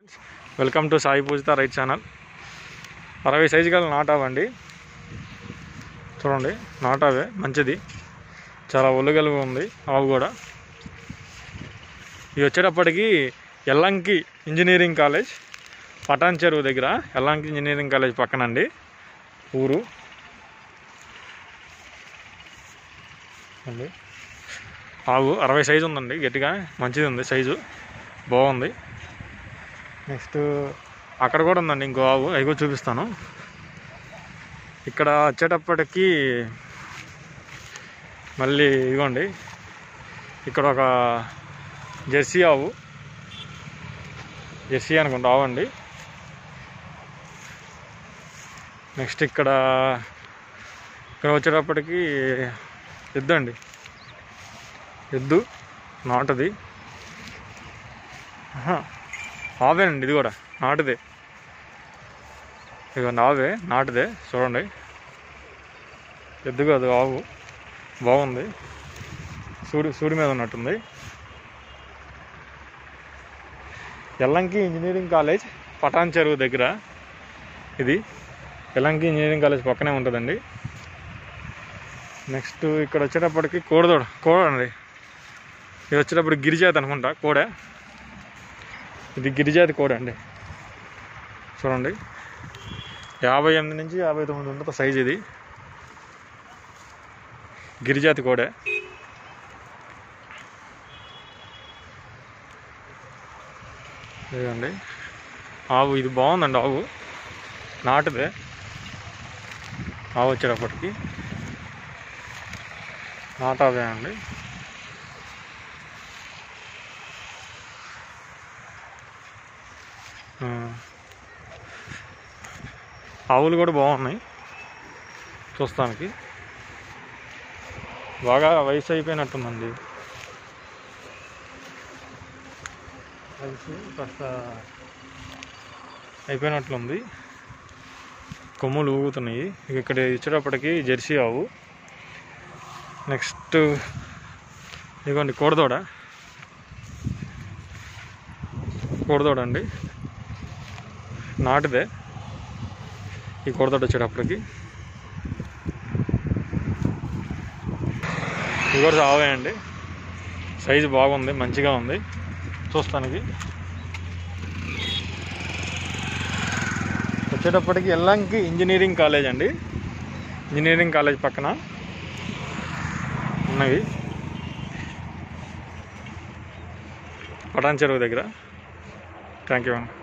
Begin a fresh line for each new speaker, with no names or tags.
Welcome to Sai Pujitha right channel అరవై size గల నాటావండి చూడండి నాటావే మంచిది చాలా ఒళ్ళుగలుగు ఉంది ఆవు కూడా ఇవి వచ్చేటప్పటికి ఎల్లంకి ఇంజనీరింగ్ కాలేజ్ పటాన్ చెరువు దగ్గర ఎల్లంకి ఇంజనీరింగ్ కాలేజ్ పక్కనండి ఊరు అండి ఆవు అరవై సైజు ఉందండి గట్టిగా మంచిది ఉంది సైజు బాగుంది నెక్స్ట్ అక్కడ కూడా ఉందండి ఇంకో ఆవు అవి చూపిస్తాను ఇక్కడ వచ్చేటప్పటికి మళ్ళీ ఇదిగోండి ఇక్కడ ఒక జెర్సీ ఆవు జెర్సీ అనుకుంటా ఆవు అండి నెక్స్ట్ ఇక్కడ ఇక్కడ వచ్చేటప్పటికి ఎద్దు అండి ఎద్దు నాటుది ఆహా, ఆవేనండి ఇది కూడా నాటుదే ఇక ఆవే నాటుదే చూడండి ఎద్దు కాదు ఆవు బాగుంది సూడి సూడి మీద ఉన్నట్టుంది ఎల్లంకి ఇంజనీరింగ్ కాలేజ్ పటాన్ చెరువు దగ్గర ఇది ఎల్లంకి ఇంజనీరింగ్ కాలేజ్ పక్కనే ఉంటుందండి నెక్స్ట్ ఇక్కడ వచ్చేటప్పటికి కోడదోడ కోడ అండి ఇది వచ్చేటప్పుడు గిరిజాతి అనుకుంటా కోడే ఇది గిరిజాతి కోడ అండి చూడండి యాభై ఎనిమిది నుంచి యాభై తొమ్మిది ఉంటుంది సైజ్ ఇది గిరిజాతి కోడే ఇదండి ఆవు ఇది బాగుందండి ఆవు నాటుదే ఆవు వచ్చేటప్పటికి నాటావే అండి ఆ. ఆవులు కూడా బాగున్నాయి చూస్తానికి బాగా వయసు అయిపోయినట్టుందండి వయసు కాస్త అయిపోయినట్లుంది కొమ్ములు ఊగుతున్నాయి ఇక ఇక్కడ ఇచ్చేటప్పటికి జెర్సీ ఆవు నెక్స్ట్ ఇదిగోండి కోడదోడ కోడదోడ అండి నాటిదే ఈ కోడదోడ వచ్చేటప్పటికి ఇది కూడా సావే అండి సైజు బాగుంది మంచిగా ఉంది చూస్తానికి వచ్చేటప్పటికి ఎల్లంకి ఇంజనీరింగ్ కాలేజ్ అండి ఇంజనీరింగ్ కాలేజ్ పక్కన ఉన్నవి పటాన్ చెరువు దగ్గర థ్యాంక్ యూ అండి